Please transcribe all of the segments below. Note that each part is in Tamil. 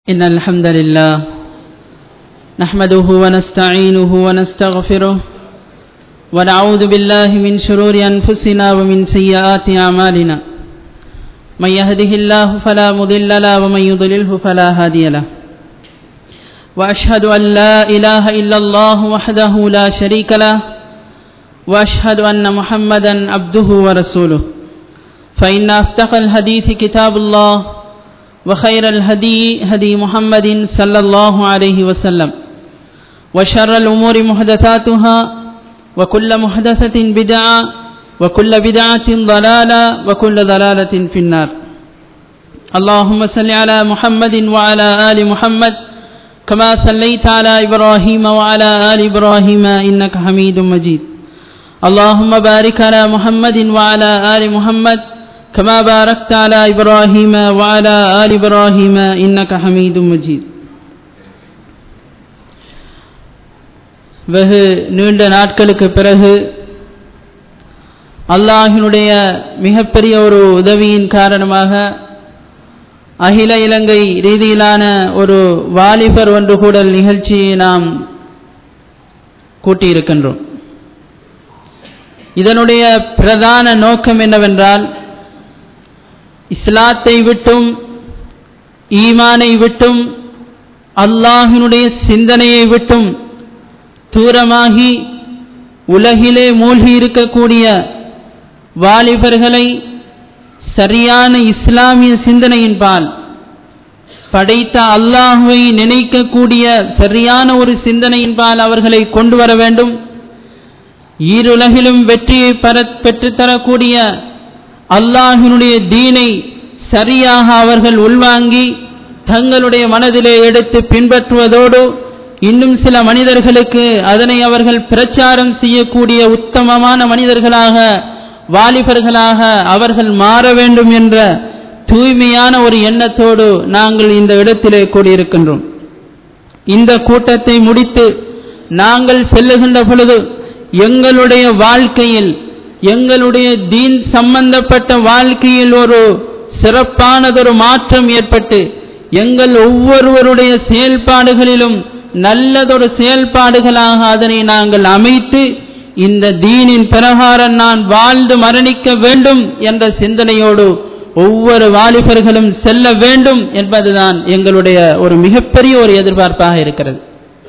إن الحمد لله نحمده ونستعينه ونستغفره ونعوذ بالله من شرور أنفسنا ومن سيئات أعمالنا من يهده الله فلا مضل له ومن يضلله فلا هادي له وأشهد أن لا إله إلا الله وحده لا شريك له وأشهد أن محمدا عبده ورسوله فإن أصدق الحديث كتاب الله وخير الهدي هدي محمد صلى الله عليه وسلم وشر الأمور محدثاتها وكل محدثة بدعة وكل بدعة ضلالة وكل ضلالة في النار اللهم صل على محمد وعلى آل محمد كما صليت على إبراهيم وعلى آل إبراهيم إنك حميد مجيد اللهم بارك على محمد وعلى آل محمد كما باركت على إبراهيم وعلى آل إبراهيم إنك حميد مجيد வெகு நீண்ட நாட்களுக்கு பிறகு அல்லாஹினுடைய மிகப்பெரிய ஒரு உதவியின் காரணமாக அகில இலங்கை ரீதியிலான ஒரு வாலிபர் ஒன்று கூடல் நிகழ்ச்சியை நாம் கூட்டியிருக்கின்றோம் இதனுடைய பிரதான நோக்கம் என்னவென்றால் இஸ்லாத்தை விட்டும் ஈமானை விட்டும் அல்லாஹினுடைய சிந்தனையை விட்டும் தூரமாகி உலகிலே மூழ்கி இருக்கக்கூடிய வாலிபர்களை சரியான இஸ்லாமிய சிந்தனையின்பால் படைத்த அல்லாஹுவை நினைக்கக்கூடிய சரியான ஒரு சிந்தனையின்பால் அவர்களை கொண்டு வர வேண்டும் ஈருலகிலும் வெற்றியை பெற்றுத்தரக்கூடிய அல்லாஹினுடைய தீனை சரியாக அவர்கள் உள்வாங்கி தங்களுடைய மனதிலே எடுத்து பின்பற்றுவதோடு இன்னும் சில மனிதர்களுக்கு அதனை அவர்கள் பிரச்சாரம் செய்யக்கூடிய உத்தமமான மனிதர்களாக வாலிபர்களாக அவர்கள் மாற வேண்டும் என்ற தூய்மையான ஒரு எண்ணத்தோடு நாங்கள் இந்த இடத்திலே கூடியிருக்கின்றோம் இந்த கூட்டத்தை முடித்து நாங்கள் செல்லுகின்ற பொழுது எங்களுடைய வாழ்க்கையில் எங்களுடைய தீன் சம்பந்தப்பட்ட வாழ்க்கையில் ஒரு சிறப்பானதொரு மாற்றம் ஏற்பட்டு எங்கள் ஒவ்வொருவருடைய செயல்பாடுகளிலும் நல்லதொரு செயல்பாடுகளாக அதனை நாங்கள் அமைத்து இந்த தீனின் பிரகாரம் நான் வாழ்ந்து மரணிக்க வேண்டும் என்ற சிந்தனையோடு ஒவ்வொரு வாலிபர்களும் செல்ல வேண்டும் என்பதுதான் எங்களுடைய ஒரு மிகப்பெரிய ஒரு எதிர்பார்ப்பாக இருக்கிறது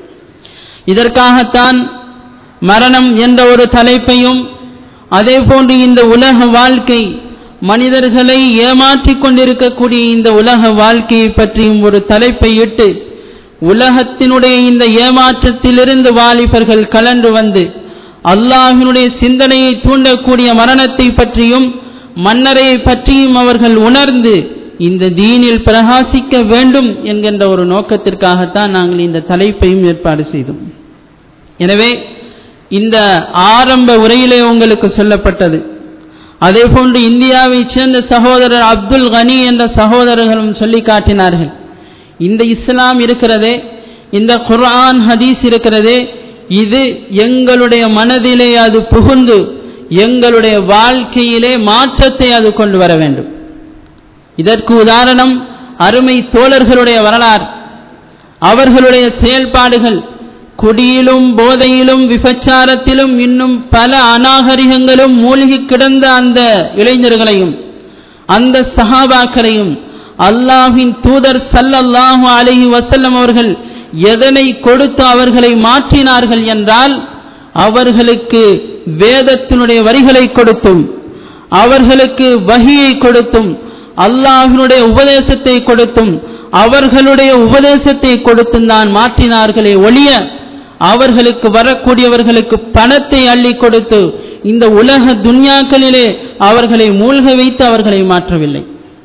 இதற்காகத்தான் மரணம் என்ற ஒரு தலைப்பையும் அதே போன்று இந்த உலக வாழ்க்கை மனிதர்களை ஏமாற்றிக் கொண்டிருக்கக்கூடிய இந்த உலக வாழ்க்கையை பற்றியும் ஒரு தலைப்பை இட்டு உலகத்தினுடைய இந்த ஏமாற்றத்திலிருந்து வாலிபர்கள் கலந்து வந்து அல்லாஹினுடைய சிந்தனையை தூண்டக்கூடிய மரணத்தை பற்றியும் மன்னரை பற்றியும் அவர்கள் உணர்ந்து இந்த தீனில் பிரகாசிக்க வேண்டும் என்கின்ற ஒரு நோக்கத்திற்காகத்தான் நாங்கள் இந்த தலைப்பையும் ஏற்பாடு செய்தோம் எனவே இந்த ஆரம்ப உரையிலே உங்களுக்கு சொல்லப்பட்டது அதே போன்று இந்தியாவைச் சேர்ந்த சகோதரர் அப்துல் கனி என்ற சகோதரர்களும் சொல்லி காட்டினார்கள் இந்த இஸ்லாம் இருக்கிறதே இந்த குர்ஆன் ஹதீஸ் இருக்கிறதே இது எங்களுடைய மனதிலே அது புகுந்து எங்களுடைய வாழ்க்கையிலே மாற்றத்தை அது கொண்டு வர வேண்டும் இதற்கு உதாரணம் அருமை தோழர்களுடைய வரலாறு அவர்களுடைய செயல்பாடுகள் குடியிலும் போதையிலும் விபச்சாரத்திலும் இன்னும் பல அநாகரிகங்களும் மூழ்கி கிடந்த அந்த இளைஞர்களையும் அந்த சஹாபாக்களையும் அல்லாஹின் தூதர் சல்லல்லாஹு அலஹி வசல்லம் அவர்கள் எதனை கொடுத்து அவர்களை மாற்றினார்கள் என்றால் அவர்களுக்கு வேதத்தினுடைய வரிகளை கொடுத்தும் அவர்களுக்கு வகியை கொடுத்தும் அல்லாஹினுடைய உபதேசத்தை கொடுத்தும் அவர்களுடைய உபதேசத்தை கொடுத்தும் தான் மாற்றினார்களே ஒழிய அவர்களுக்கு வரக்கூடியவர்களுக்கு பணத்தை அள்ளி கொடுத்து இந்த உலக துன்யாக்களிலே அவர்களை மூழ்க வைத்து அவர்களை மாற்றவில்லை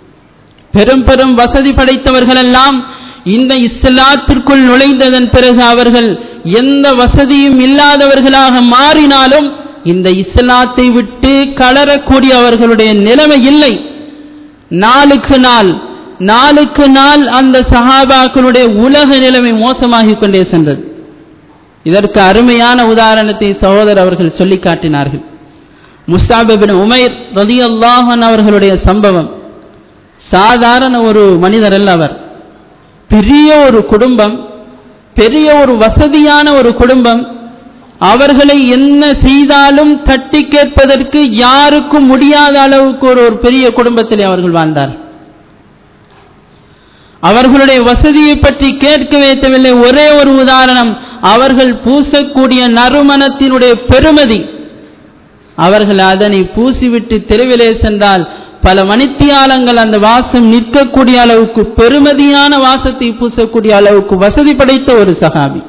பெரும் பெரும் வசதி படைத்தவர்களெல்லாம் இந்த இஸ்லாத்திற்குள் நுழைந்ததன் பிறகு அவர்கள் எந்த வசதியும் இல்லாதவர்களாக மாறினாலும் இந்த இஸ்லாத்தை விட்டு கலரக்கூடிய அவர்களுடைய நிலைமை இல்லை நாளுக்கு நாள் நாளுக்கு நாள் அந்த சஹாபாக்களுடைய உலக நிலைமை மோசமாகிக் கொண்டே சென்றது இதற்கு அருமையான உதாரணத்தை சகோதரர் அவர்கள் சொல்லி காட்டினார்கள் முஸ்தாபிபின் உமைர் ரதி அல்லாஹன் அவர்களுடைய சம்பவம் சாதாரண ஒரு மனிதர் அல்ல அவர் பெரிய ஒரு குடும்பம் பெரிய ஒரு வசதியான ஒரு குடும்பம் அவர்களை என்ன செய்தாலும் தட்டி கேட்பதற்கு யாருக்கும் முடியாத அளவுக்கு ஒரு ஒரு பெரிய குடும்பத்தில் அவர்கள் வாழ்ந்தார் அவர்களுடைய வசதியை பற்றி கேட்கவே தேவையில்லை ஒரே ஒரு உதாரணம் அவர்கள் பூசக்கூடிய நறுமணத்தினுடைய பெருமதி அவர்கள் அதனை பூசிவிட்டு தெருவிலே சென்றால் பல மணித்தியாலங்கள் அந்த வாசம் நிற்கக்கூடிய அளவுக்கு பெருமதியான வாசத்தை பூசக்கூடிய அளவுக்கு வசதி படைத்த ஒரு சகாபி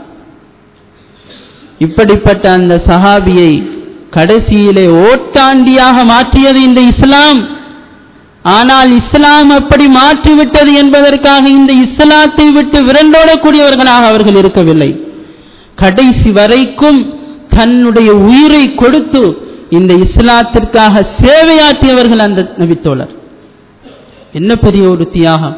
இப்படிப்பட்ட அந்த சஹாபியை கடைசியிலே ஓட்டாண்டியாக மாற்றியது இந்த இஸ்லாம் ஆனால் இஸ்லாம் அப்படி மாற்றிவிட்டது என்பதற்காக இந்த இஸ்லாத்தை விட்டு விரண்டோடக்கூடியவர்களாக அவர்கள் இருக்கவில்லை கடைசி வரைக்கும் தன்னுடைய உயிரை கொடுத்து இந்த இஸ்லாத்திற்காக சேவையாற்றியவர்கள் அந்த நபித்தோழர் என்ன பெரிய ஒரு தியாகம்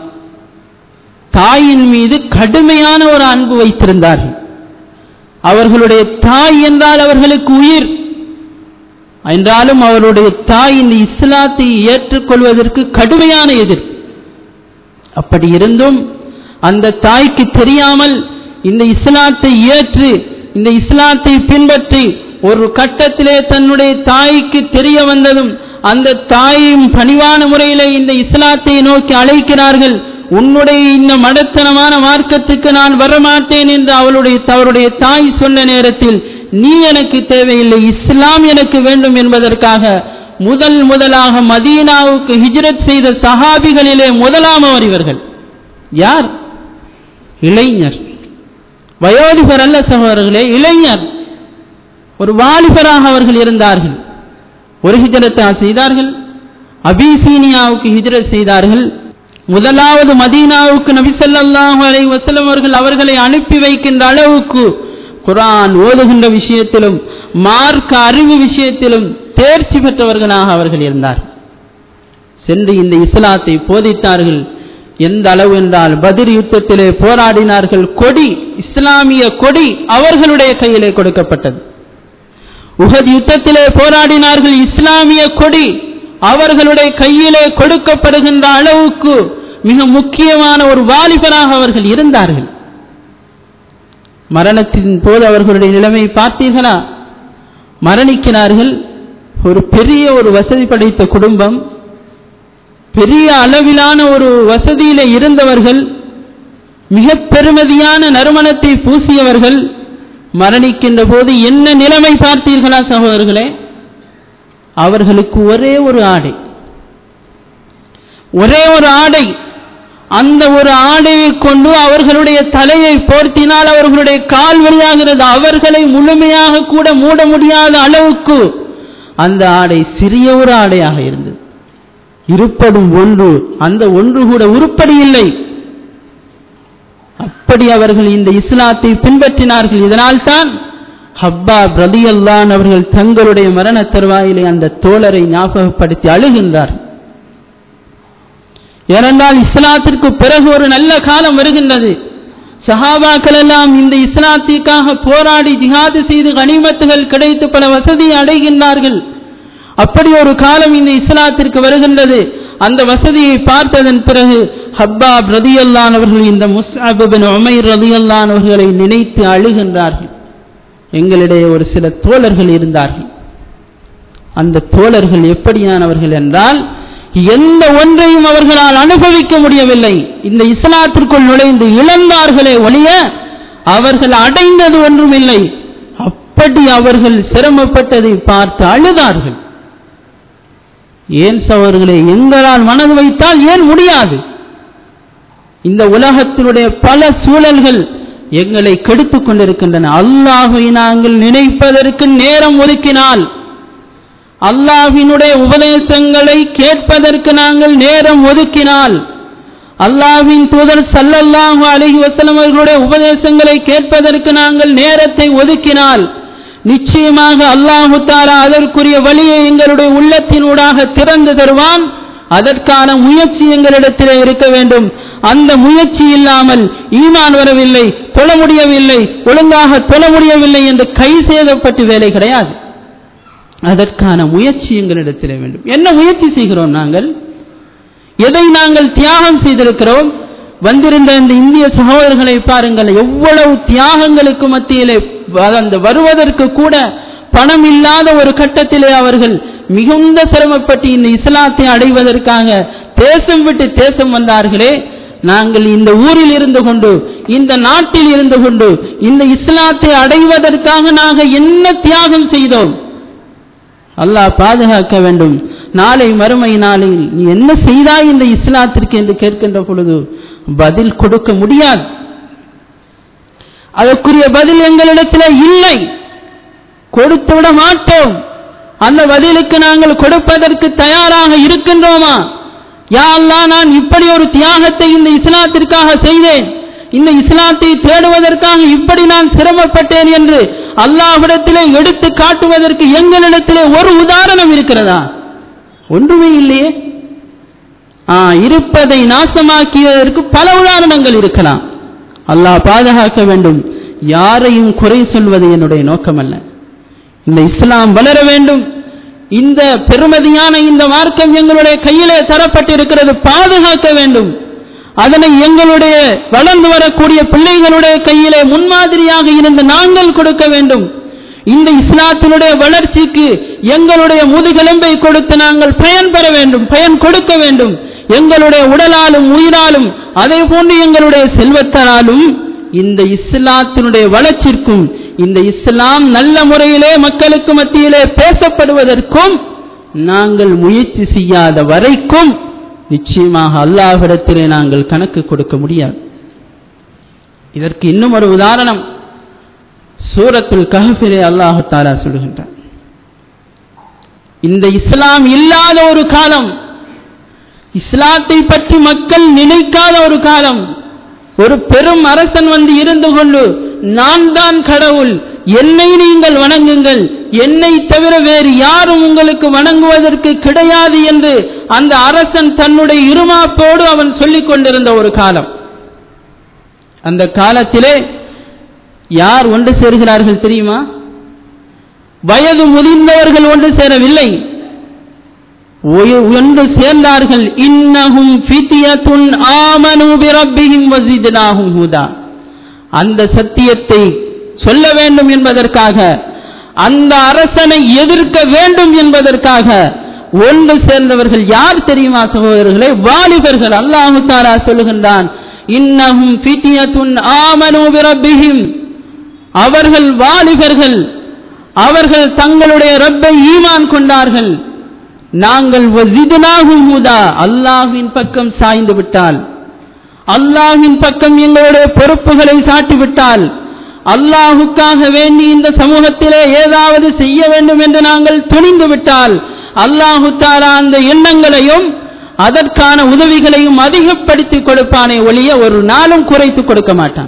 தாயின் மீது கடுமையான ஒரு அன்பு வைத்திருந்தார்கள் அவர்களுடைய தாய் என்றால் அவர்களுக்கு உயிர் என்றாலும் அவருடைய தாய் இந்த இஸ்லாத்தை ஏற்றுக்கொள்வதற்கு கடுமையான எதிர்ப்பு அப்படி இருந்தும் அந்த தாய்க்கு தெரியாமல் இந்த இஸ்லாத்தை ஏற்று இந்த இஸ்லாத்தை பின்பற்றி ஒரு கட்டத்திலே தன்னுடைய தாய்க்கு தெரிய வந்ததும் அந்த தாயும் பணிவான முறையிலே இந்த இஸ்லாத்தை நோக்கி அழைக்கிறார்கள் உன்னுடைய இந்த மடத்தனமான மார்க்கத்துக்கு நான் வரமாட்டேன் என்று அவளுடைய அவருடைய தாய் சொன்ன நேரத்தில் நீ எனக்கு தேவையில்லை இஸ்லாம் எனக்கு வேண்டும் என்பதற்காக முதல் முதலாக மதீனாவுக்கு ஹிஜ்ரத் செய்த சஹாபிகளிலே முதலாம் அவர் இவர்கள் யார் இளைஞர் வயோதிபர் அல்ல சகோதரர்களே இளைஞர் ஒரு வாலிபராக அவர்கள் இருந்தார்கள் ஒரு ஹிஜரத்தை செய்தார்கள் அபிசீனியாவுக்கு ஹிஜரத் செய்தார்கள் முதலாவது மதீனாவுக்கு நபிசல்லாஹு அலை வசலம் அவர்கள் அவர்களை அனுப்பி வைக்கின்ற அளவுக்கு குரான் ஓதுகின்ற விஷயத்திலும் மார்க்க அறிவு விஷயத்திலும் தேர்ச்சி பெற்றவர்களாக அவர்கள் இருந்தார் சென்று இந்த இஸ்லாத்தை போதித்தார்கள் எந்த அளவு என்றால் பதிர் யுத்தத்திலே போராடினார்கள் கொடி இஸ்லாமிய கொடி அவர்களுடைய கையிலே கொடுக்கப்பட்டது உகத் யுத்தத்திலே போராடினார்கள் இஸ்லாமிய கொடி அவர்களுடைய கையிலே கொடுக்கப்படுகின்ற அளவுக்கு மிக முக்கியமான ஒரு வாலிபராக அவர்கள் இருந்தார்கள் மரணத்தின் போது அவர்களுடைய நிலைமை பார்த்தீர்களா மரணிக்கிறார்கள் ஒரு பெரிய ஒரு வசதி படைத்த குடும்பம் பெரிய அளவிலான ஒரு வசதியில இருந்தவர்கள் மிக பெருமதியான நறுமணத்தை பூசியவர்கள் மரணிக்கின்ற போது என்ன நிலைமை பார்த்தீர்களா சகோதரர்களே அவர்களுக்கு ஒரே ஒரு ஆடை ஒரே ஒரு ஆடை அந்த ஒரு ஆடையை கொண்டு அவர்களுடைய தலையை போர்த்தினால் அவர்களுடைய கால் வழியாகிறது அவர்களை முழுமையாக கூட மூட முடியாத அளவுக்கு அந்த ஆடை சிறிய ஒரு ஆடையாக இருந்தது இருப்பதும் ஒன்று அந்த ஒன்று கூட உருப்படி இல்லை அப்படி அவர்கள் இந்த இஸ்லாத்தை பின்பற்றினார்கள் இதனால்தான் ஹப்பா பிரதி அல்லான் அவர்கள் தங்களுடைய மரண தருவாயிலே அந்த தோழரை ஞாபகப்படுத்தி அழுகின்றார் ஏனென்றால் இஸ்லாத்திற்கு பிறகு ஒரு நல்ல காலம் வருகின்றது சஹாபாக்கள் எல்லாம் இந்த இஸ்லாத்திற்காக போராடி ஜிஹாது செய்து கனிமத்துகள் கிடைத்து பல வசதியை அடைகின்றார்கள் அப்படி ஒரு காலம் இந்த இஸ்லாத்திற்கு வருகின்றது அந்த வசதியை பார்த்ததன் பிறகு ஹப்பா ரதியல்லான் அவர்கள் இந்த முஸ்அபின் உமைர் ரதியல்லான் அவர்களை நினைத்து அழுகின்றார்கள் எங்களிடையே ஒரு சில தோழர்கள் இருந்தார்கள் அந்த தோழர்கள் எப்படியானவர்கள் என்றால் எந்த ஒன்றையும் அவர்களால் அனுபவிக்க முடியவில்லை இந்த இஸ்லாத்திற்குள் நுழைந்து இழந்தார்களே ஒழிய அவர்கள் அடைந்தது ஒன்றுமில்லை அப்படி அவர்கள் சிரமப்பட்டதை பார்த்து அழுதார்கள் ஏன் சவர்களே எங்களால் மனது வைத்தால் ஏன் முடியாது இந்த உலகத்தினுடைய பல சூழல்கள் எங்களை கெடுத்துக் கொண்டிருக்கின்றன அல்லாஹை நாங்கள் நினைப்பதற்கு நேரம் ஒதுக்கினால் அல்லாஹினுடைய உபதேசங்களை கேட்பதற்கு நாங்கள் நேரம் ஒதுக்கினால் அல்லாஹ்வின் தூதர் சல்லல்லாஹு அலைஹி வஸல்லம் அவர்களுடைய உபதேசங்களை கேட்பதற்கு நாங்கள் நேரத்தை ஒதுக்கினால் நிச்சயமாக அல்லாஹு தாலா அதற்குரிய வழியை எங்களுடைய உள்ளத்தினூடாக திறந்து தருவான் அதற்கான முயற்சி எங்களிடத்திலே இருக்க வேண்டும் அந்த முயற்சி இல்லாமல் ஈமான் வரவில்லை தொழ முடியவில்லை ஒழுங்காக தொழ முடியவில்லை என்று கை செய்தப்பட்டு வேலை கிடையாது அதற்கான முயற்சி எங்களிடத்திலே வேண்டும் என்ன முயற்சி செய்கிறோம் நாங்கள் எதை நாங்கள் தியாகம் செய்திருக்கிறோம் வந்திருந்த இந்த இந்திய சகோதரர்களை பாருங்கள் எவ்வளவு தியாகங்களுக்கு மத்தியிலே வ- அந்த வருவதற்கு கூட பணம் இல்லாத ஒரு கட்டத்திலே அவர்கள் மிகுந்த சிரமப்பட்டு இந்த இஸ்லாத்தை அடைவதற்காக தேசம் விட்டு தேசம் வந்தார்களே நாங்கள் இந்த ஊரில் இருந்து கொண்டு இந்த நாட்டில் இருந்து கொண்டு இந்த இஸ்லாத்தை அடைவதற்காக நாங்கள் என்ன தியாகம் செய்தோம் அல்லாஹ் பாதுகாக்க வேண்டும் நாளை மறுமை நாளில் நீ என்ன செய்தாய் இந்த இஸ்லாத்திற்கு என்று கேட்கின்ற பொழுது பதில் கொடுக்க முடியாது அதற்குரிய பதில் எங்களிடத்தில் இல்லை கொடுத்து விட மாட்டோம் அந்த பதிலுக்கு நாங்கள் கொடுப்பதற்கு தயாராக இருக்கின்றோமா யா அல்லாஹ் நான் இப்படி ஒரு தியாகத்தை இந்த இஸ்லாத்திற்காக செய்தேன் இந்த இஸ்லாத்தை தேடுவதற்காக இப்படி நான் சிரமப்பட்டேன் என்று அல்லாஹ்விடத்திலே எடுத்து காட்டுவதற்கு எங்களிடத்திலே ஒரு உதாரணம் இருக்கிறதா ஒன்றுமே இல்லையே ஆ, இருப்பதை நாசமாக்கியதற்கு பல உதாரணங்கள் இருக்கலாம் அல்லாஹ் பாதுகாக்க வேண்டும் யாரையும் குறை சொல்வது என்னுடைய நோக்கமல்ல இந்த இஸ்லாம் வளர வேண்டும் இந்த பெருமதியான இந்த மார்க்கம் எங்களுடைய கையிலே தரப்பட்டிருக்கிறது பாதுகாக்க வேண்டும் அதனை எங்களுடைய வளர்ந்து வரக்கூடிய பிள்ளைகளுடைய கையிலே முன்மாதிரியாக இருந்து நாங்கள் கொடுக்க வேண்டும் இந்த இஸ்லாத்தினுடைய வளர்ச்சிக்கு எங்களுடைய முதுகெலும்பை கொடுத்து நாங்கள் பயன் பெற வேண்டும் பயன் கொடுக்க வேண்டும் எங்களுடைய உடலாலும் உயிராலும் அதே போன்று எங்களுடைய செல்வத்தாலும் இந்த இஸ்லாத்தினுடைய வளர்ச்சிக்கும் இந்த இஸ்லாம் நல்ல முறையிலே மக்களுக்கு மத்தியிலே பேசப்படுவதற்கும் நாங்கள் முயற்சி செய்யாத வரைக்கும் நிச்சயமாக அல்லாஹ்விடத்திலே நாங்கள் கணக்கு கொடுக்க முடியாது இதற்கு இன்னும் ஒரு உதாரணம் சூரத்துல் கஹஃபிலே அல்லாஹு தாலா சொல்லுகின்றான் இந்த இஸ்லாம் இல்லாத ஒரு காலம் இஸ்லாத்தை பற்றி மக்கள் நினைக்காத ஒரு காலம் ஒரு பெரும் அரசன் வந்து இருந்து கொண்டு நான் தான் கடவுள் என்னை நீங்கள் வணங்குங்கள் என்னை தவிர வேறு யாரும் உங்களுக்கு வணங்குவதற்கு கிடையாது என்று அந்த அரசன் தன்னுடைய இருமாப்போடு அவன் சொல்லிக் கொண்டிருந்த ஒரு காலம் அந்த காலத்திலே யார் ஒன்று சேர்கிறார்கள் தெரியுமா வயது முதிர்ந்தவர்கள் ஒன்று சேரவில்லை ஒய- ஒன்று சேர்ந்தார்கள் இன்னஹும் ஃபித்யத்துன் ஆமனு பிரப்பிஹிம் வஸித்னாஹும் ஹுதா அந்த சத்தியத்தை சொல்ல வேண்டும் என்பதற்காக அந்த அரசனை எதிர்க்க வேண்டும் என்பதற்காக ஒன்று சேர்ந்தவர்கள் யார் தெரியுமா சகோதரர்களே வாலிபர்கள் அல்லாஹு தாலா சொல்லுகின்றான் இன்னஹும் ஃபித்யத்துன் ஆமனு பிரப்பிஹிம் அவர்கள் வாலிபர்கள் அவர்கள் தங்களுடைய ரப்பை ஈமான் கொண்டார்கள் நாங்கள் வஸித்னாஹும் ஹுதா அல்லாஹ்வின் பக்கம் சாய்ந்து விட்டால் அல்லாஹ்வின் பக்கம் எங்களுடைய பொறுப்புகளை சாட்டிவிட்டால் அல்லாஹுக்காக வேண்டி இந்த சமூகத்திலே ஏதாவது செய்ய வேண்டும் என்று நாங்கள் துணிந்து விட்டால் அல்லாஹு தாலா அந்த எண்ணங்களையும் அதற்கான உதவிகளையும் அதிகப்படுத்தி கொடுப்பானே ஒழிய ஒரு நாளும் குறைத்து கொடுக்க மாட்டான்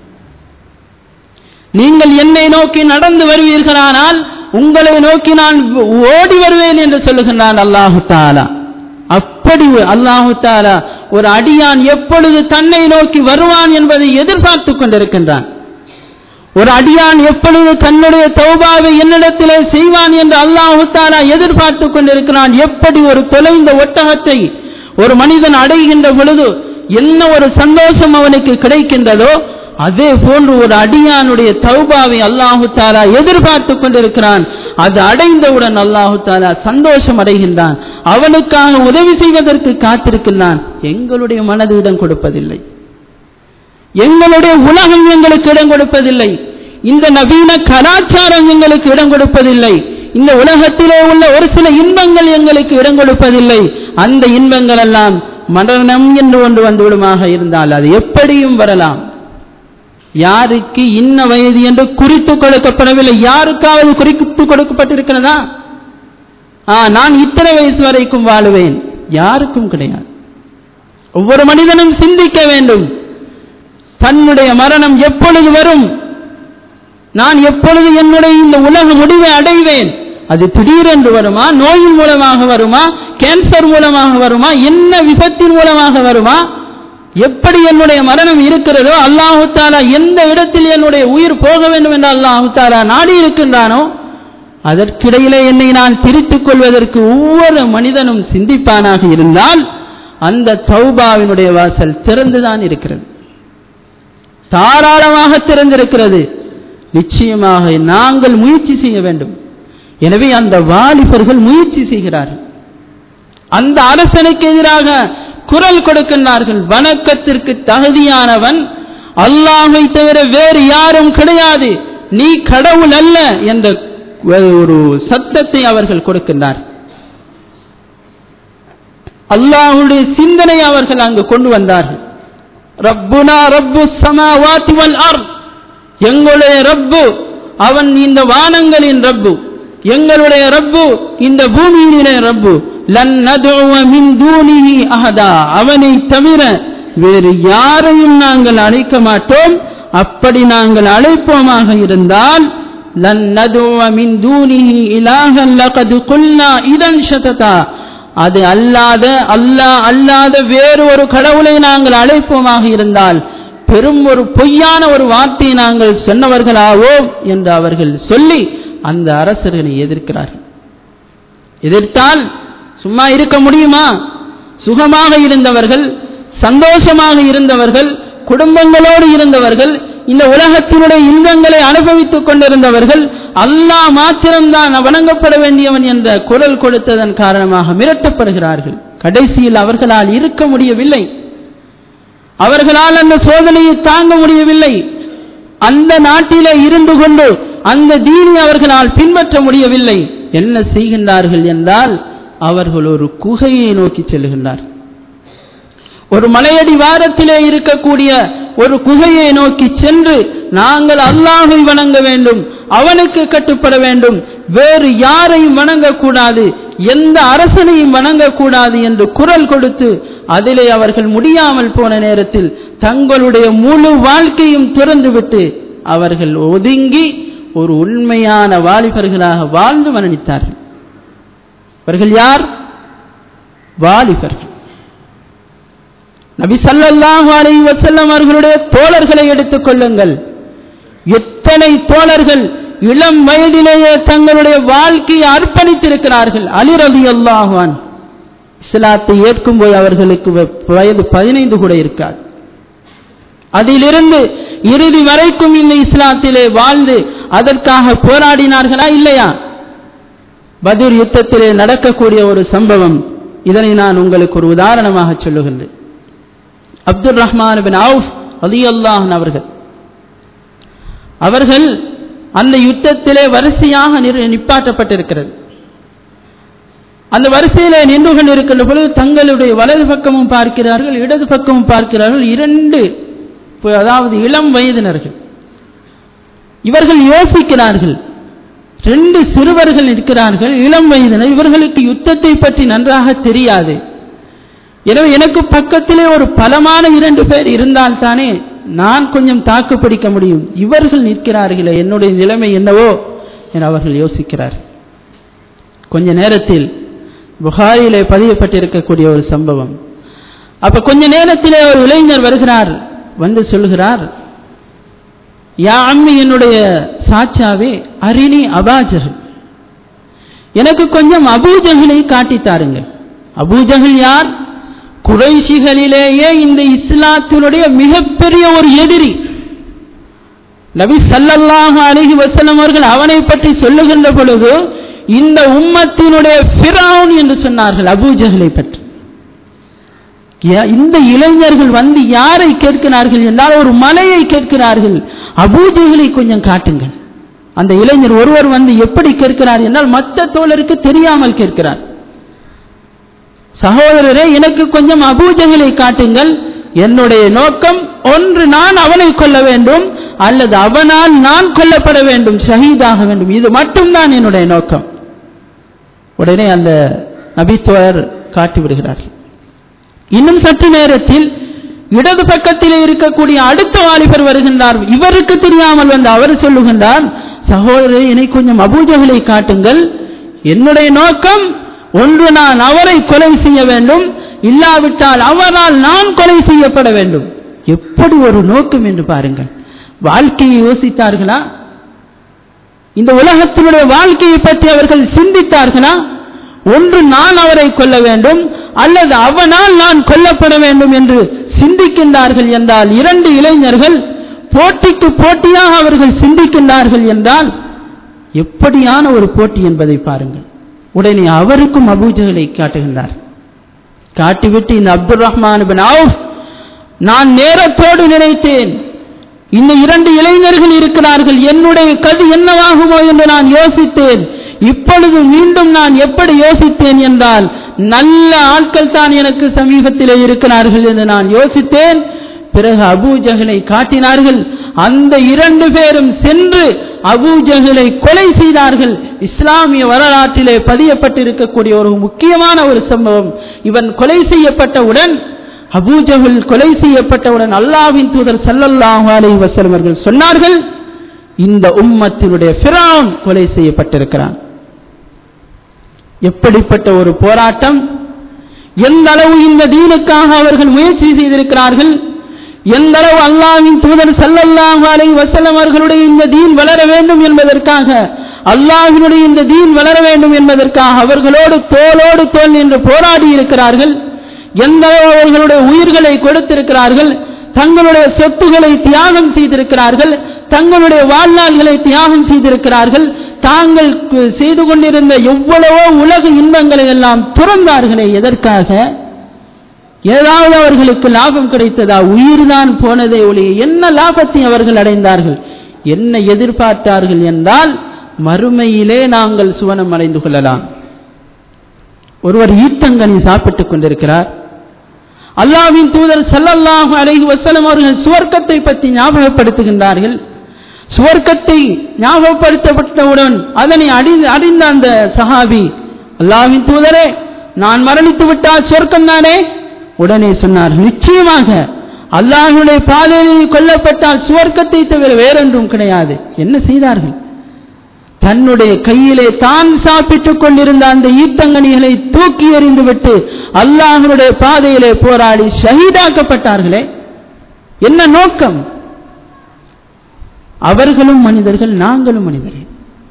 நீங்கள் என்னை நோக்கி நடந்து வருவீர்களானால் உங்களை நோக்கி நான் ஓடி வருவேன் என்று சொல்லுகின்றான் அல்லாஹு தாலா அப்படி அல்லாஹு தாலா ஒரு அடியான் எப்பொழுது தன்னை நோக்கி வருவான் என்பதை எதிர்பார்த்து கொண்டிருக்கின்றான் ஒரு அடியான் எப்பொழுது தன்னுடைய தௌபாவை என்னிடத்திலே செய்வான் என்று அல்லாஹு தாலா எதிர்பார்த்து கொண்டிருக்கிறான் எப்படி ஒரு தொலைந்த ஒட்டகத்தை ஒரு மனிதன் அடைகின்ற பொழுது என்ன ஒரு சந்தோஷம் அவனுக்கு கிடைக்கின்றதோ அதே போன்று ஒரு அடியானுடைய தௌபாவை அல்லாஹு தாலா எதிர்பார்த்து கொண்டிருக்கிறான் அது அடைந்தவுடன் அல்லாஹு தாலா சந்தோஷம் அடைகின்றான் அவனுக்காக உதவி செய்வதற்கு காத்திருக்கின்றான் எங்களுடைய மனது இடம் கொடுப்பதில்லை எங்களுடைய உலகம் எங்களுக்கு இடம் கொடுப்பதில்லை இந்த நவீன கலாச்சாரம் எங்களுக்கு இடம் கொடுப்பதில்லை இந்த உலகத்திலே உள்ள ஒரு சில இன்பங்கள் எங்களுக்கு இடம் கொடுப்பதில்லை அந்த இன்பங்கள் எல்லாம் மரணம் என்று ஒன்று வந்துவிடுமாக இருந்தால் அது எப்படியும் வரலாம் யாருக்கு இன்ன வயது என்று குறித்து கொடுக்கப்படவில்லை யாருக்காவது குறித்து கொடுக்கப்பட்டிருக்கிறதா ஆ நான் இத்தனை வயசு வரைக்கும் வாழுவேன் யாருக்கும் கிடையாது ஒவ்வொரு மனிதனும் சிந்திக்க வேண்டும் தன்னுடைய மரணம் எப்பொழுது வரும் நான் எப்பொழுது என்னுடைய இந்த உலக முடிவை அடைவேன் அது திடீரென்று வருமா நோயின் மூலமாக வருமா கேன்சர் மூலமாக வருமா என்ன விபத்தின் மூலமாக வருமா எப்படி என்னுடைய மரணம் இருக்கிறதோ அல்லாஹு தாலா எந்த இடத்தில் என்னுடைய உயிர் போக வேண்டும் என்று அல்லாஹு தாலா நாடி இருக்கின்றானோ அதற்கிடையிலே என்னை நான் திரித்துக் கொள்வதற்கு ஒவ்வொரு மனிதனும் சிந்திப்பானாக இருந்தால் அந்த தௌபாவினுடைய வாசல் திறந்துதான் இருக்கிறது தாராளமாக திறந்திருக்கிறது நிச்சயமாக நாங்கள் முயற்சி செய்ய வேண்டும் எனவே அந்த வாலிபர்கள் முயற்சி செய்கிறார்கள் அந்த அரசனுக்கு எதிராக குரல் கொடுக்கின்றார்கள் வணக்கத்திற்கு தகுதியானவன் அல்லாஹை தவிர வேறு யாரும் கிடையாது நீ கடவுள் அல்ல என்ற ஒரு சத்தத்தை அவர்கள் கொடுக்கின்றார் அல்லாஹுடைய சிந்தனை அவர்கள் அங்கு கொண்டு வந்தார்கள் ரப்புனா ரப்பு சமாவாத்தி வல் அர் எங்களுடைய ரப்பு அவன் இந்த வானங்களின் ரப்பு எங்களுடைய ரப்பு இந்த பூமியினுடைய ரப்பு லன் நதுவ மின் தூனிஹி அஹதா அவனை தவிர வேறு யாரையும் நாங்கள் அழைக்க மாட்டோம் அப்படி நாங்கள் அழைப்போமாக இருந்தால் லன் நதுவ மின் தூனிஹி இலாஹன் லகது குல்னா இதன் ஷததா அது அல்லாத அல்லாஹ் அல்லாத வேறு ஒரு கடவுளை நாங்கள் அழைப்போமாக இருந்தால் பெரும் ஒரு பொய்யான ஒரு வார்த்தையை நாங்கள் சொன்னவர்களாவோம் என்று அவர்கள் சொல்லி அந்த அரசர்களை எதிர்க்கிறார்கள் எதிர்த்தால் சும்மா இருக்க முடியுமா சுகமாக இருந்தவர்கள் சந்தோஷமாக இருந்தவர்கள் குடும்பங்களோடு இருந்தவர்கள் இந்த உலகத்தினுடைய இன்பங்களை அனுபவித்துக் கொண்டிருந்தவர்கள் அல்லாஹ் மாத்திரம்தான் வணங்கப்பட வேண்டியவன் என்ற குரல் கொடுத்ததன் காரணமாக மிரட்டப்படுகிறார்கள் கடைசியில் அவர்களால் இருக்க முடியவில்லை அவர்களால் அந்த சோதனையை தாங்க முடியவில்லை அந்த நாட்டிலே இருந்து கொண்டு அந்த தீனி அவர்களால் பின்பற்ற முடியவில்லை என்ன செய்கின்றார்கள் என்றால் அவர்கள் ஒரு குகையை நோக்கி செல்கின்றார் ஒரு மலையடி வாரத்திலே இருக்கக்கூடிய ஒரு குகையை நோக்கி சென்று நாங்கள் அல்லாஹை வணங்க வேண்டும் அவனுக்கு கட்டுப்பட வேண்டும் வேறு யாரையும் வணங்கக்கூடாது எந்த அரசனையும் வணங்கக்கூடாது என்று குரல் கொடுத்து அதிலே அவர்கள் முடியாமல் போன நேரத்தில் தங்களுடைய முழு வாழ்க்கையும் திறந்துவிட்டு அவர்கள் ஒதுங்கி ஒரு உண்மையான வாலிபர்களாக வாழ்ந்து மரணித்தார்கள் அவர்கள் யார் வாலிபர்கள் நபி சல்லல்லாஹு அலைஹி வஸல்லம் அவர்களுடைய தோழர்களை எடுத்துக் கொள்ளுங்கள் எத்தனை தோழர்கள் இளம் வயதிலேயே தங்களுடைய வாழ்க்கையை அர்ப்பணித்திருக்கிறார்கள் அலி ரலி அல்லாஹான் இஸ்லாத்தை ஏற்கும்போது அவர்களுக்கு வயது பதினைந்து கூட இருக்காது அதிலிருந்து இறுதி வரைக்கும் இந்த இஸ்லாத்திலே வாழ்ந்து அதற்காக போராடினார்களா இல்லையா பதுர் யுத்தத்திலே நடக்கக்கூடிய ஒரு சம்பவம் இதனை நான் உங்களுக்கு ஒரு உதாரணமாக சொல்லுகின்றேன் அப்துல் ரஹ்மான் பின் அவுஃப் அலி அல்லாஹன் அவர்கள் அவர்கள் அந்த யுத்தத்திலே வரிசையாக நிப்பாட்டப்பட்டிருக்கிறது அந்த வரிசையிலே நின்று கொண்டிருக்கின்ற பொழுது தங்களுடைய வலது பக்கமும் பார்க்கிறார்கள் இடது பக்கமும் பார்க்கிறார்கள் இரண்டு அதாவது இளம் வயதினர்கள் இவர்கள் யோசிக்கிறார்கள் ரெண்டு சிறுவர்கள் இருக்கிறார்கள் இளம் வயதினர் இவர்களுக்கு யுத்தத்தை பற்றி நன்றாக தெரியாது எனவே எனக்கு பக்கத்திலே ஒரு பலமான இரண்டு பேர் இருந்தால் தானே நான் கொஞ்சம் தாக்கு பிடிக்க முடியும் இவர்கள் நிற்கிறார்களே என்னுடைய நிலைமை என்னவோ என அவர்கள் யோசிக்கிறார் கொஞ்ச நேரத்தில் புகாரிலே பதியப்பட்டிருக்கக்கூடிய ஒரு சம்பவம் அப்ப கொஞ்ச நேரத்திலே ஒரு இளைஞர் வருகிறார் வந்து சொல்கிறார் யா அம்மி என்னுடைய சாச்சாவே அரிணி அபாஜகல் எனக்கு கொஞ்சம் அபூஜகலை காட்டித்தாருங்க அபூஜகல் யார் குறைஷிகளிலேயே இந்த இஸ்லாத்தினுடைய மிகப்பெரிய ஒரு எதிரி நபி சல்லல்லாஹு அலஹி வசலம் அவர்கள் அவனை பற்றி சொல்லுகின்ற பொழுது இந்த உம்மத்தினுடைய ஃபிரௌன் என்று சொன்னார்கள் அபூஜகலை பற்றி இந்த இளைஞர்கள் வந்து யாரை கேட்கிறார்கள் என்றால் ஒரு மலையை கேட்கிறார்கள் அபூஜகளை கொஞ்சம் காட்டுங்கள் அந்த இளைஞர் ஒருவர் வந்து எப்படி கேட்கிறார் என்றால் மற்ற தோழருக்கு தெரியாமல் கேட்கிறார் சகோதரரே எனக்கு கொஞ்சம் அபூஜங்களை காட்டுங்கள் என்னுடைய நோக்கம் ஒன்று நான் அவனை கொல்ல வேண்டும் அல்லது அவனால் நான் கொல்லப்பட வேண்டும் ஷஹீதாக வேண்டும் இது மட்டும்தான் என்னுடைய நோக்கம் உடனே அந்த நபித்தோழர் காட்டி விடுகிறார்கள் இன்னும் சற்று நேரத்தில் இடது பக்கத்திலே இருக்கக்கூடிய அடுத்த வாலிபர் வருகின்றார் இவருக்கு தெரியாமல் வந்து அவர் சொல்லுகின்றார் சகோதரர் என்னை கொஞ்சம் அபூஜகளை காட்டுங்கள் என்னுடைய நோக்கம் ஒன்று நான் அவரை கொலை செய்ய வேண்டும் இல்லாவிட்டால் அவரால் நான் கொலை செய்யப்பட வேண்டும் எப்படி ஒரு நோக்கம் என்று பாருங்கள் வாழ்க்கையை யோசித்தார்களா இந்த உலகத்தினுடைய வாழ்க்கையை பற்றி அவர்கள் சிந்தித்தார்களா ஒன்று நான் அவரை கொல்ல வேண்டும் அல்லது அவனால் நான் கொல்லப்பட வேண்டும் என்று சிந்திக்கின்றார்கள் என்றால் இரண்டு இளைஞர்கள் போட்டிக்கு போட்டியாக அவர்கள் சிந்திக்கின்றார்கள் என்றால் எப்படியான ஒரு போட்டி என்பதை பாருங்கள் உடனே அவருக்கும் அபூஜகளை காட்டுகின்றார் காட்டிவிட்டு இந்த அப்துல் ரஹ்மான் பின் அவுஃப் நான் நேரத்தோடு நினைத்தேன் இந்த இரண்டு இளைஞர்கள் இருக்கிறார்கள் என்னுடைய கதி என்னவாகுமோ என்று நான் யோசித்தேன் இப்பொழுது மீண்டும் நான் எப்படி யோசித்தேன் என்றால் நல்ல ஆட்கள் தான் எனக்கு சமீபத்தில் இருக்கிறார்கள் என்று நான் யோசித்தேன் பிறகு அபூஜகளை காட்டினார்கள் அந்த இரண்டு பேரும் சென்று அபூஜகளை கொலை செய்தார்கள் இஸ்லாமிய வரலாற்றிலே பதியப்பட்டிருக்கக்கூடிய ஒரு முக்கியமான ஒரு சம்பவம் இவன் கொலை செய்யப்பட்டவுடன் அபூஜகுல் கொலை செய்யப்பட்டவுடன் அல்லாவின் தூதர் சல்லல்லாஹு அலைஹி வஸல்லம் அவர்கள் சொன்னார்கள் இந்த உம்மத்தினுடைய ஃபிரௌன் கொலை செய்யப்பட்டிருக்கிறான் எப்படிப்பட்ட ஒரு போராட்டம் எந்த அளவு இந்த தீனுக்காக அவர்கள் முயற்சி செய்திருக்கிறார்கள் எந்த அளவு அல்லாஹ்வின் தூதர் சல்லல்லாஹு அலைஹி வஸல்லம் அவர்களுடைய இந்த தீன் வளர வேண்டும் என்பதற்காக அல்லாஹ்வினுடைய இந்த தீன் வளர வேண்டும் என்பதற்காக அவர்களோடு தோளோடு தோல் நின்று போராடி இருக்கிறார்கள் எந்த அளவு அவர்களுடைய உயிர்களை கொடுத்திருக்கிறார்கள் தங்களுடைய சொத்துக்களை தியாகம் செய்திருக்கிறார்கள் தங்களுடைய வாழ்நாள்களை தியாகம் செய்திருக்கிறார்கள் தாங்கள் கு- செய்து கொண்டிருந்த எவ்வளவோ உலக இன்பங்களை எல்லாம் துறந்தார்களே எதற்காக ஏதாவது அவர்களுக்கு லாபம் கிடைத்ததா உயிர்தான் போனதே ஒழிய என்ன லாபத்தை அவர்கள் அடைந்தார்கள் என்ன எதிர்பார்த்தார்கள் என்றால் மறுமையிலே நாங்கள் சுவனம் அடைந்து கொள்ளலாம் ஒருவர் ஈத்தங்கனி சாப்பிட்டுக் கொண்டிருக்கிறார் அல்லாஹ்வின் தூதர் ஸல்லல்லாஹு அலைஹி வஸல்லம் அவர்கள் சுவர்க்கத்தை பற்றி ஞாபகப்படுத்துகின்றார்கள் சுவர்க்கத்தை ஞாபகப்படுத்தப்பட்டவுடன் அதனை அடி- அடைந்த அந்த சஹாபி அல்லாஹ்வின் தூதரே நான் மரணித்து விட்டால் சொர்க்கம் தானே உடனே சொன்னார் நிச்சயமாக அல்லாஹ்வுடைய பாதையில் கொல்லப்பட்டால் சுவர்க்கத்தை தவிர வேறொன்றும் கிடையாது என்ன செய்தார்கள் தன்னுடைய கையிலே தான் சாப்பிட்டுக் கொண்டிருந்த அந்த ஈத்தங்கனிகளை தூக்கி எறிந்துவிட்டு அல்லாஹனுடைய பாதையிலே போராடி ஷஹீதாக்கப்பட்டார்களே என்ன நோக்கம் அவர்களும் மனிதர்கள் நாங்களும் மனிதர்கள்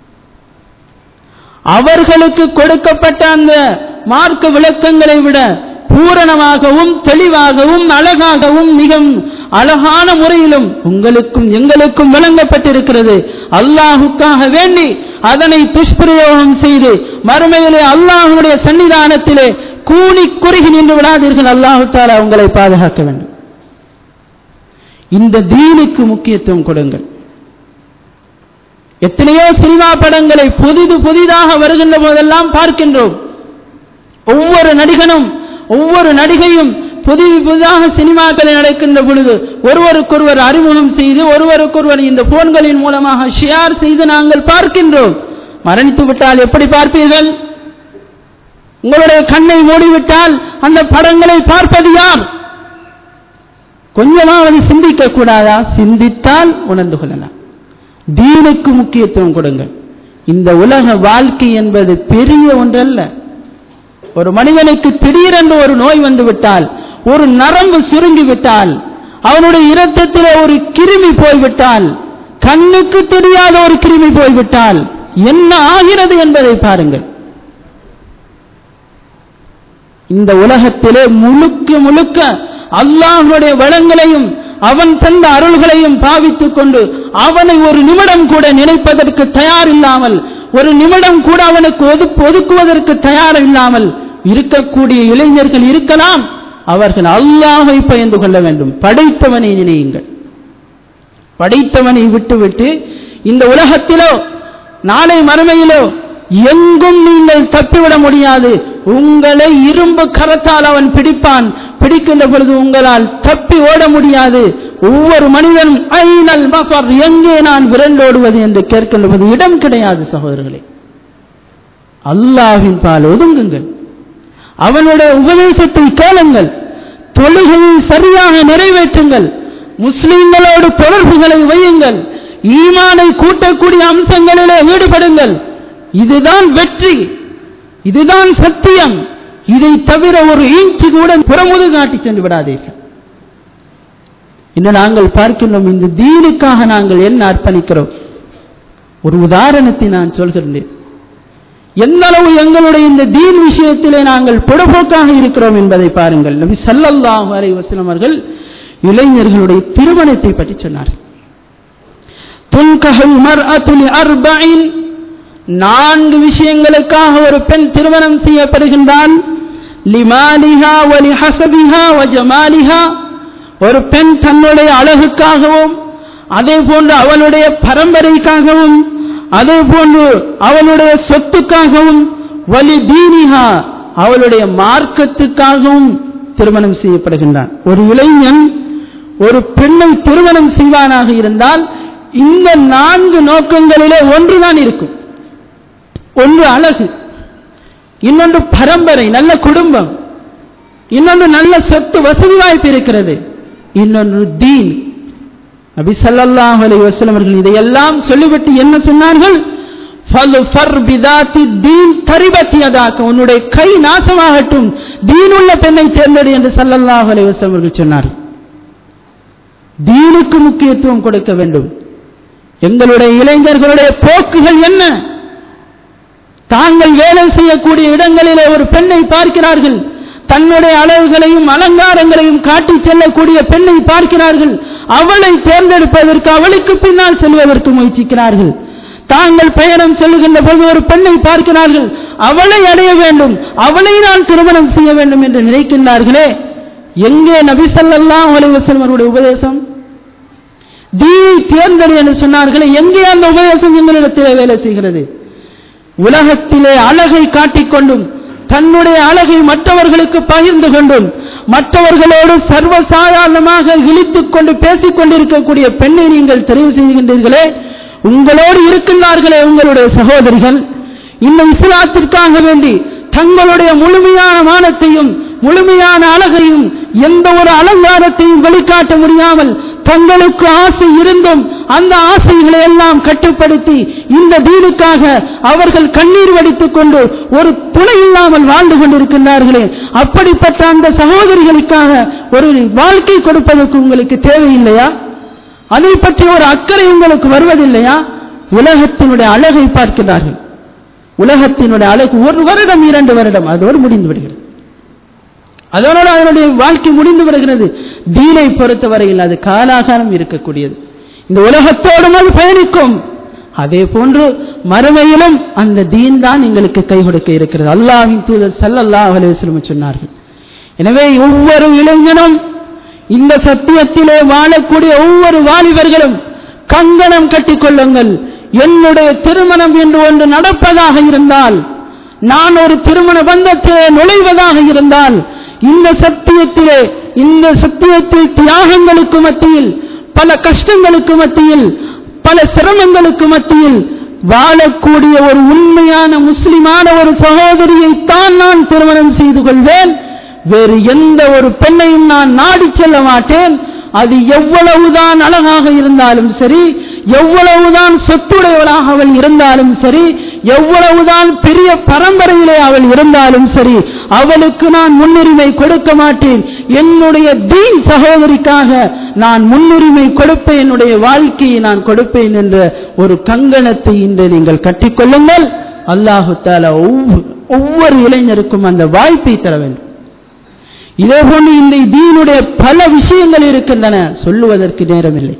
அவர்களுக்கு கொடுக்கப்பட்ட அந்த மார்க்க விளக்கங்களை விட பூரணமாகவும் தெளிவாகவும் அழகாகவும் மிக அழகான முறையிலும் உங்களுக்கும் எங்களுக்கும் வழங்கப்பட்டிருக்கிறது அல்லாஹுக்காக வேண்டி அதனை துஷ்பிரயோகம் செய்து மறுமையிலே அல்லாஹுடைய சன்னிதானத்திலே கூனி குறுகி நின்று விடாதீர்கள் அல்லாஹு தாலா உங்களை பாதுகாக்க வேண்டும் இந்த தீனுக்கு முக்கியத்துவம் கொடுங்கள் எத்தனையோ சினிமா படங்களை புதிது புதிதாக வருகின்ற போதெல்லாம் பார்க்கின்றோம் ஒவ்வொரு நடிகனும் ஒவ்வொரு நடிகையும் புதிது புதிதாக சினிமாக்களை நடக்கின்ற பொழுது ஒருவருக்கொருவர் அறிமுகம் செய்து ஒருவருக்கொருவர் இந்த போன்களின் மூலமாக ஷேர் செய்து நாங்கள் பார்க்கின்றோம் மரணித்து விட்டால் எப்படி பார்ப்பீர்கள் உங்களுடைய கண்ணை மூடிவிட்டால் அந்த படங்களை பார்ப்பது யார் கொஞ்சமாவது சிந்திக்க கூடாதா சிந்தித்தால் உணர்ந்து கொள்ளலாம் தீனுக்கு முக்கியத்துவம் கொடுங்கள் இந்த உலக வாழ்க்கை என்பது பெரிய ஒன்றல்ல ஒரு மனிதனுக்கு திடீரென்று ஒரு நோய் வந்து விட்டால் ஒரு நரம்பு சுருங்கி விட்டால் அவனுடைய இரத்தத்தில் ஒரு கிருமி போய்விட்டால் கண்ணுக்கு தெரியாத ஒரு கிருமி போய்விட்டால் என்ன ஆகிறது என்பதை பாருங்கள் இந்த உலகத்திலே முழுக்க முழுக்க அல்லாஹ்வுடைய வளங்களையும் அவன் தந்த அருள்களையும் பாவித்துக் கொண்டு அவனை ஒரு நிமிடம் கூட நினைப்பதற்கு தயார் இல்லாமல் ஒரு நிமிடம் கூட அவனுக்கு ஒதுக்கு ஒதுக்குவதற்கு தயார் இல்லாமல் இருக்கக்கூடிய இளைஞர்கள் இருக்கலாம் அவர்கள் அல்லாஹை பயந்து கொள்ள வேண்டும் படைத்தவனை நினையுங்கள் படைத்தவனை விட்டுவிட்டு இந்த உலகத்திலோ நாளை மறுமையிலோ எங்கும் நீங்கள் தப்பிவிட முடியாது உங்களை இரும்பு கரத்தால் அவன் பிடிப்பான் பிடிக்கின்ற பொழுது உங்களால் தப்பி ஓட முடியாது ஒவ்வொரு மனிதனும் ஐநல் மஃபர் எங்கே நான் விரண்டோடுவது என்று கேட்கின்ற போது இடம் கிடையாது சகோதரர்களே அல்லாஹின் பால் ஒதுங்குங்கள் அவனுடைய உபதேசத்தை கேளுங்கள் தொழுகையை சரியாக நிறைவேற்றுங்கள் முஸ்லிம்களோடு தொடர்புகளை வையுங்கள் ஈமானை கூட்டக்கூடிய அம்சங்களிலே ஈடுபடுங்கள் இதுதான் வெற்றி இதுதான் சத்தியம் இதை தவிர ஒரு இன்ச்சு கூட புறமுது காட்டி சென்று விடாதீர்கள் இன்று நாங்கள் பார்க்கின்றோம் இந்த தீனுக்காக நாங்கள் என்ன அர்ப்பணிக்கிறோம் ஒரு உதாரணத்தை நான் சொல்கின்றேன் எந்த அளவு எங்களுடைய இந்த தீன் விஷயத்திலே நாங்கள் பொடுபோக்காக இருக்கிறோம் என்பதை பாருங்கள் நபி ஸல்லல்லாஹு அலைஹி வஸல்லம் அவர்கள் இளைஞர்களுடைய திருமணத்தை பற்றி சொன்னார்கள் துன்கஹுல் மர்அத்து லிஅர்பஇன் நான்கு விஷயங்களுக்காக ஒரு பெண் திருமணம் செய்யப்படுகின்றால் லிமாலிஹா வலி ஹசபிஹா வ ஜமாலிஹா ஒரு பெண் தன்னுடைய அழகுக்காகவும் அதே போன்று அவளுடைய பரம்பரைக்காகவும் அதே போன்று அவளுடைய சொத்துக்காகவும் வலி தீனிஹா அவளுடைய மார்க்கத்துக்காகவும் திருமணம் செய்யப்படுகின்றான் ஒரு இளைஞன் ஒரு பெண்ணை திருமணம் செய்வானாக இருந்தால் இந்த நான்கு நோக்கங்களிலே ஒன்றுதான் இருக்கும் ஒன்று அழகு இன்னொன்று பரம்பரை நல்ல குடும்பம் இன்னொன்று நல்ல சொத்து வசதி வாய்ப்பு இருக்கிறது இன்னொன்று தீன் நபி ஸல்லல்லாஹு அலைஹி வஸல்லம் அவர்கள் இதையெல்லாம் சொல்லிவிட்டு என்ன சொன்னார்கள் ஃபல்ஃபர் பிதாத்தி தீன் தரிபத் யதாக்க உன்னுடைய கை நாசமாகட்டும் தீனுள்ள பெண்ணை தேர்ந்தெடு என்று ஸல்லல்லாஹு அலைஹி வஸல்லம் அவர்கள் சொன்னார்கள் தீனுக்கு முக்கியத்துவம் கொடுக்க வேண்டும் எங்களுடைய இளைஞர்களுடைய போக்குகள் என்ன தாங்கள் வேலை செய்யக்கூடிய இடங்களிலே ஒரு பெண்ணை பார்க்கிறார்கள் தன்னுடைய அழகுகளையும் அலங்காரங்களையும் காட்டிச் செல்லக்கூடிய பெண்ணை பார்க்கிறார்கள் அவளை தேர்ந்தெடுப்பதற்கு அவளுக்கு பின்னால் செல்வதற்கு முயற்சிக்கிறார்கள் தாங்கள் பயணம் செல்லுகின்ற போது ஒரு பெண்ணை பார்க்கிறார்கள் அவளை அடைய வேண்டும் அவளை நான் திருமணம் செய்ய வேண்டும் என்று நினைக்கின்றார்களே எங்கே நபி ஸல்லல்லாஹு அலைஹி வஸல்லம் அவருடைய உபதேசம் தீயை தேர்ந்தெடு என்று சொன்னார்களே எங்கே அந்த உபதேசம் எங்களிடத்திலே வேலை செய்கிறது உலகத்திலே அழகை காட்டிக்கொண்டும் தன்னுடைய அழகை மற்றவர்களுக்கு பகிர்ந்து கொண்டும் மற்றவர்களோடு சர்வசாதாரணமாக இழித்துக் கொண்டு பேசிக் கொண்டிருக்கக்கூடிய பெண்ணை நீங்கள் தெரிவு செய்கின்றீர்களே உங்களோடு இருக்கின்றார்களே உங்களுடைய சகோதரிகள் இந்த இஸ்லாத்திற்காக வேண்டி தங்களுடைய முழுமையான மானத்தையும் முழுமையான அழகையும் எந்த ஒரு அலங்காரத்தையும் வெளிக்காட்ட முடியாமல் தங்களுக்கு ஆசை இருந்தும் அந்த ஆசைகளை எல்லாம் கட்டுப்படுத்தி இந்த தீனுக்காக அவர்கள் கண்ணீர் வடித்துக் கொண்டு ஒரு துணை இல்லாமல் வாழ்ந்து கொண்டிருக்கின்றார்களே அப்படிப்பட்ட அந்த சகோதரிகளுக்காக ஒரு வாழ்க்கை கொடுப்பதற்கு உங்களுக்கு தேவையில்லையா அதை பற்றி ஒரு அக்கறை உங்களுக்கு வருவதில்லையா உலகத்தினுடைய அழகை பார்க்கிறார்கள் உலகத்தினுடைய அழகு ஒரு வருடம் இரண்டு வருடம் அதோடு முடிந்து விடுகிறது அதனோடு அதனுடைய வாழ்க்கை முடிந்து வருகிறது தீனை பொறுத்தவரையில் அது காலாகாலம் இருக்கக்கூடியது இந்த உலகத்தோடும் அது பயணிக்கும் அதே போன்று மறுமையிலும் அந்த தீன் தான் எங்களுக்கு கை கொடுக்க இருக்கிறது அல்லாஹின் தூதர் சல்லல்லாஹு அலைஹி வஸல்லம் சொன்னார்கள் எனவே ஒவ்வொரு இளைஞனும் இந்த சத்தியத்திலே வாழக்கூடிய ஒவ்வொரு வாலிபர்களும் கங்கணம் கட்டிக்கொள்ளுங்கள் என்னுடைய திருமணம் என்று ஒன்று நடப்பதாக இருந்தால் நான் ஒரு திருமண பந்தத்திலே நுழைவதாக இருந்தால் இந்த சத்தியத்திலே இந்த சத்தியத்தில் தியாகங்களுக்கு மத்தியில் பல கஷ்டங்களுக்கு மத்தியில் பல சிரமங்களுக்கு மத்தியில் வாழக்கூடிய ஒரு உண்மையான முஸ்லிமான ஒரு சகோதரியை தான் நான் திருமணம் செய்து கொள்வேன் வேறு எந்த ஒரு பெண்ணையும் நான் நாடி செல்ல மாட்டேன் அது எவ்வளவுதான் அழகாக இருந்தாலும் சரி எவ்வளவுதான் சொத்துடையவளாக அவள் இருந்தாலும் சரி எவ்வளவுதான் பெரிய பரம்பரையிலே அவள் இருந்தாலும் சரி அவளுக்கு நான் முன்னுரிமை கொடுக்க மாட்டேன் என்னுடைய தீன் சகோதரிக்காக நான் முன்னுரிமை கொடுப்பேன் என்னுடைய வாழ்க்கையை நான் கொடுப்பேன் என்ற ஒரு கங்கணத்தை இன்று நீங்கள் கட்டிக்கொள்ளுங்கள் அல்லாஹு தாலா ஒவ்வொரு இளைஞருக்கும் அந்த வாய்ப்பை தர வேண்டும் இதே போன்று இந்த தீனுடைய பல விஷயங்கள் இருக்கின்றன சொல்லுவதற்கு நேரமில்லை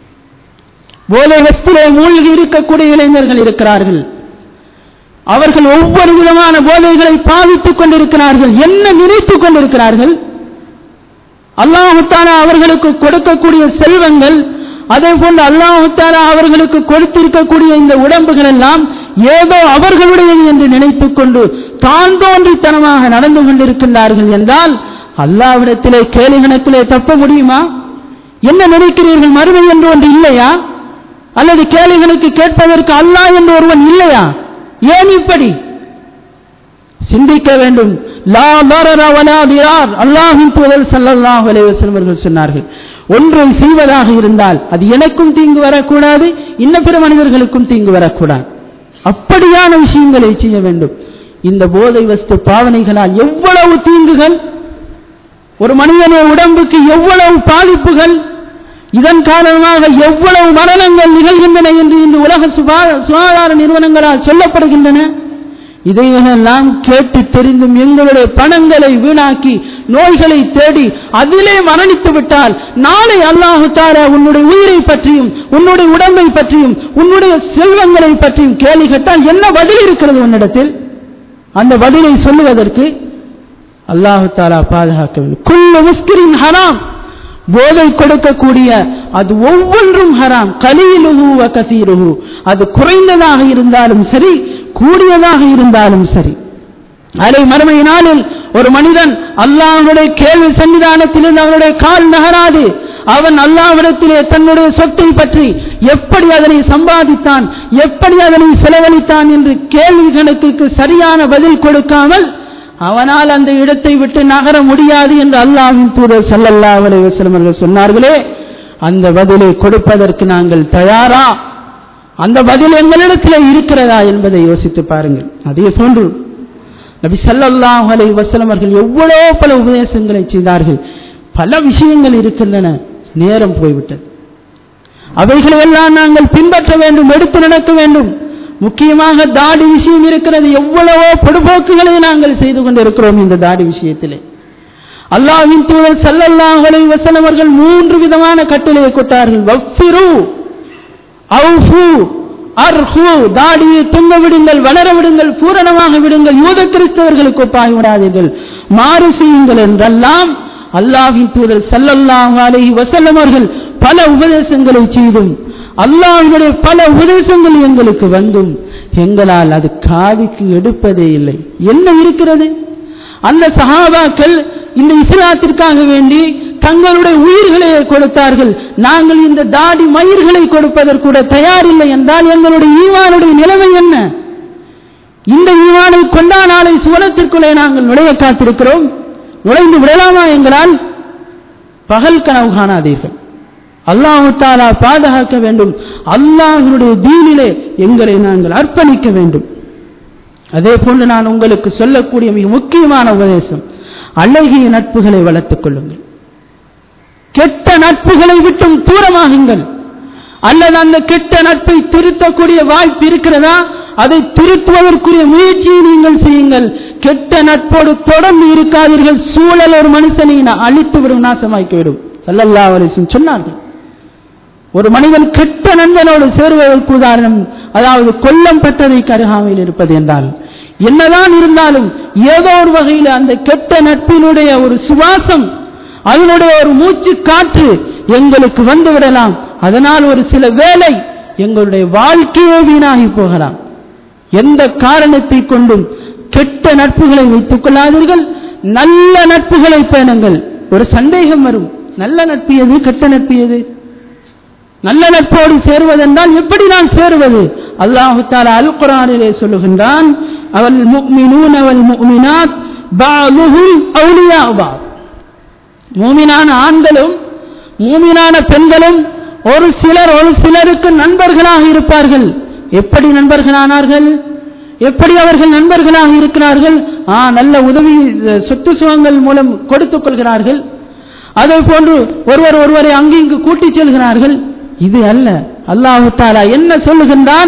போதை வஸ்திலே மூழ்கி இருக்கக்கூடிய இளைஞர்கள் இருக்கிறார்கள் அவர்கள் ஒவ்வொரு விதமான போதைகளை பாவித்துக் கொண்டிருக்கிறார்கள் என்ன நினைத்துக் கொண்டிருக்கிறார்கள் அல்லாஹுத்தாரா அவர்களுக்கு கொடுக்கக்கூடிய செல்வங்கள் அதே போன்று அல்லாஹுத்தாரா அவர்களுக்கு கொடுத்திருக்கக்கூடிய இந்த உடம்புகள் எல்லாம் ஏதோ அவர்களுடையது என்று நினைத்துக் கொண்டு தான் தோன்றித்தனமாக நடந்து கொண்டிருக்கின்றார்கள் என்றால் அல்லாவிடத்திலே கேலிகணத்திலே தப்ப முடியுமா என்ன நினைக்கிறீர்கள் மறுமை என்று ஒன்று இல்லையா அல்லது கேலிகளுக்கு கேட்பதற்கு அல்லாஹ் என்று ஒருவன் இல்லையா ஏன் இப்படி சிந்திக்க வேண்டும் லா தரர வலா திரார் அல்லாஹின் தூதர் ஸல்லல்லாஹு அலைஹி வஸல்லம் அவர்கள் சொன்னார்கள் ஒன்றை செய்வதாக இருந்தால் அது எனக்கும் தீங்கு வரக்கூடாது இன்ன பிற மனிதர்களுக்கும் தீங்கு வரக்கூடாது அப்படியான விஷயங்களை செய்ய வேண்டும் இந்த போதை வஸ்து பாவனைகளால் எவ்வளவு தீங்குகள் ஒரு மனிதனுடைய உடம்புக்கு எவ்வளவு பாதிப்புகள் இதன் காரணமாக எவ்வளவு மரணங்கள் நிகழ்கின்றன என்று இந்த உலக சுகாதார நிறுவனங்களால் சொல்லப்படுகின்றன இதைகளெல்லாம் கேட்டு தெரிந்தும் எங்களுடைய பணங்களை வீணாக்கி நோய்களை தேடி அதிலே மரணித்து விட்டால் நாளை அல்லாஹு தாரா உன்னுடைய உயிரை பற்றியும் உன்னுடைய உடம்பை பற்றியும் உன்னுடைய செல்வங்களை பற்றியும் கேள்வி கேட்டால் என்ன பதில் இருக்கிறது உன்னிடத்தில் அந்த பதிலை சொல்லுவதற்கு அல்லாஹு தாலா பாதுகாக்க வேண்டும் குல்லு முஸ்கிரின் ஹராம் போதை கொடுக்கக்கூடிய அது ஒவ்வொன்றும் ஹராம் கலீலுஹு வ கசீருஹு அது குறைந்ததாக இருந்தாலும் சரி கூடியதாக இருந்தாலும் சரி அலை மறுமை நாளில் ஒரு மனிதன் அல்லாஹ்வுடைய கேள்வி சன்னிதானத்திலிருந்து அவனுடைய கால் நகராது அவன் அல்லாஹ்விடத்திலே தன்னுடைய சொத்தை பற்றி எப்படி அதனை சம்பாதித்தான் எப்படி அதனை செலவழித்தான் என்று கேள்வி கணக்குக்கு சரியான பதில் கொடுக்காமல் அவனால் அந்த இடத்தை விட்டு நகர முடியாது என்று அல்லாஹ்வின் தூதர் ஸல்லல்லாஹு அலைஹி வஸல்லம் அவர்கள் சொன்னார்களே அந்த பதிலை கொடுப்பதற்கு நாங்கள் தயாரா அந்த பதில் எங்களிடத்தில் இருக்கிறதா என்பதை யோசித்து பாருங்கள் அதே போன்று நபி ஸல்லல்லாஹு அலைஹி வஸல்லம் அவர்கள் எவ்வளவு பல உபதேசங்களை செய்தார்கள் பல விஷயங்கள் இருக்கின்றன நேரம் போய்விட்டது அவைகளை எல்லாம் நாங்கள் பின்பற்ற வேண்டும் எடுத்து நடக்க வேண்டும் முக்கியமாக தாடி விஷயம் இருக்கிறது எவ்வளவோ பொடுபோக்குகளை நாங்கள் செய்து கொண்டிருக்கிறோம் இந்த தாடி விஷயத்திலே அல்லாஹ்வின் தூதர் ஸல்லல்லாஹு அலைஹி வஸல்லம் அவர்கள் மூன்று விதமான கட்டளையை கொட்டார்கள் வஃபிரு அவுஃபு அர்ஹு தாடியை தொங்க விடுங்கள் வளர விடுங்கள் பூரணமாக விடுங்கள் யூத கிறிஸ்தவர்களுக்கு ஒப்பாகி விடாதீர்கள் மாறு செய்யுங்கள் என்றெல்லாம் அல்லாஹ்வின் தூதர் ஸல்லல்லாஹு அலைஹி வஸல்லம் அவர்கள் பல உபதேசங்களை செய்தும் அல்லாஹ்வுடைய பல உபதேசங்கள் எங்களுக்கு வந்தும் எங்களால் அது காதுக்கு எடுப்பதே இல்லை என்ன இருக்கிறது அந்த சஹாபாக்கள் இந்த இஸ்லாத்திற்காக வேண்டி தங்களுடைய உயிர்களை கொடுத்தார்கள் நாங்கள் இந்த தாடி மயிர்களை கொடுப்பதற்கூட தயாரில்லை என்றால் எங்களுடைய ஈவானுடைய நிலைமை என்ன இந்த ஈவானை கொண்டா நாளை சுவனத்திற்குள்ளே நாங்கள் நுழைய காத்திருக்கிறோம் நுழைந்து விடலாமா எங்களால் பகல் கனவு காணாதீர்கள் அல்லாஹு தாலா பாதுகாக்க வேண்டும் அல்லாஹினுடைய தீனிலே எங்களை நாங்கள் அர்ப்பணிக்க வேண்டும் அதே போன்று நான் உங்களுக்கு சொல்லக்கூடிய மிக முக்கியமான உபதேசம் அழகிய நட்புகளை வளர்த்துக் கொள்ளுங்கள் கெட்ட நட்புகளை விட்டும் தூரமாகுங்கள் அல்லது அந்த கெட்ட நட்பை திருத்தக்கூடிய வாய்ப்பு இருக்கிறதா அதை திருத்துவதற்குரிய முயற்சியை நீங்கள் செய்யுங்கள் கெட்ட நட்போடு தொடர்ந்து இருக்காதீர்கள் சூழல் ஒரு மனுஷனை அழித்து விடும் நாசமாக்கிவிடும் அல்லல்லா அலிசன் சொன்னார்கள் ஒரு மனிதன் கெட்ட நண்பனோடு சேருவதற்கு உதாரணம் அதாவது கொல்லம் பெற்றதைக்கு அருகாமையில் இருப்பது என்றால் என்னதான் இருந்தாலும் ஏதோ ஒரு வகையில் அந்த கெட்ட நட்பினுடைய ஒரு சுவாசம் அதனுடைய ஒரு மூச்சு காற்று எங்களுக்கு வந்து விடலாம் அதனால் ஒரு சில வேலை எங்களுடைய வாழ்க்கையே வீணாகி போகலாம் எந்த காரணத்தை கொண்டும் கெட்ட நட்புகளை வைத்துக் கொள்ளாதீர்கள் நல்ல நட்புகளை பேணுங்கள் ஒரு சந்தேகம் வரும் நல்ல நட்பு எது கெட்ட நட்பு எது நல்ல நட்போடு சேருவதென்றால் எப்படி நான் சேருவது அல்லாஹு தாலா அல் குரானிலே சொல்லுகின்றான் அவள் முக்மினூன் அவள் முக்மினாத் பாலுஹும் அவுலியா பாப் மூமினான ஆண்களும் மூமினான பெண்களும் ஒரு சிலர் ஒரு சிலருக்கு நண்பர்களாக இருப்பார்கள் எப்படி நண்பர்களானார்கள் எப்படி அவர்கள் நண்பர்களாக இருக்கிறார்கள் ஆ நல்ல உதவி சொத்து சுகங்கள் மூலம் கொடுத்துக் கொள்கிறார்கள் அதே போன்று ஒருவர் ஒருவரை அங்கு இங்கு கூட்டிச் செல்கிறார்கள் இது அல்ல அல்லாஹு தாலா என்ன சொல்லுகின்றான்